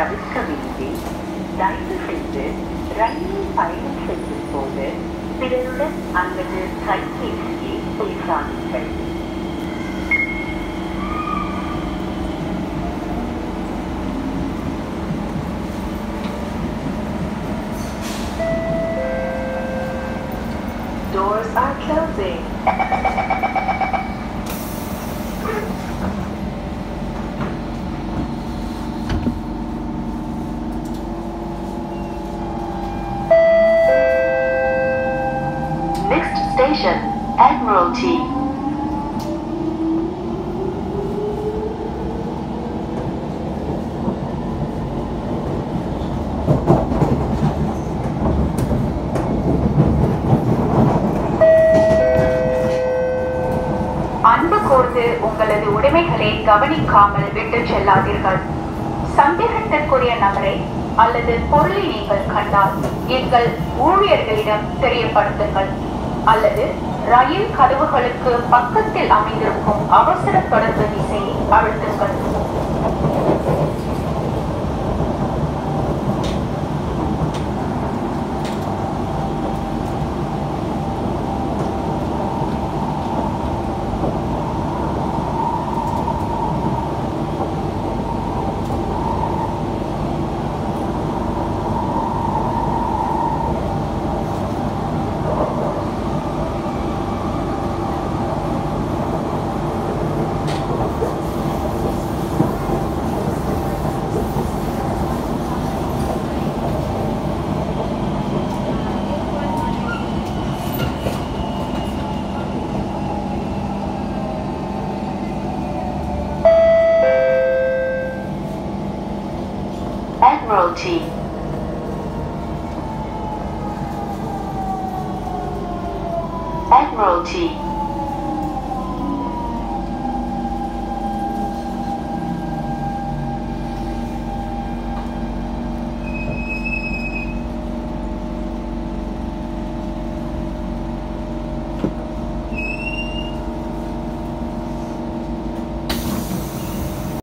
தவிர்க்க வேண்டி தயவு செய்து ரயிலில் பயணம் செய்யும் போது பிறருடன் அல்லது கைபேசியை பேசாதீர்கள் Doors are closing. Next station, Admiralty. அன்பு கூர்ந்து உங்களது உடைமைகளை கவனிக்காமல் விட்டுச் செல்லாதீர்கள் சந்தேகத்திற்குரிய நபரை அல்லது பொருளை நீங்கள் கண்டால் எங்கள் ஊழியர்களிடம் தெரியப்படுத்துங்கள் அல்லது ரயில் கதவுகளுக்கு பக்கத்தில் அமைந்திருக்கும் அவசர தொடர்பு விசையை அழுத்துங்கள் Admiralty. Admiralty.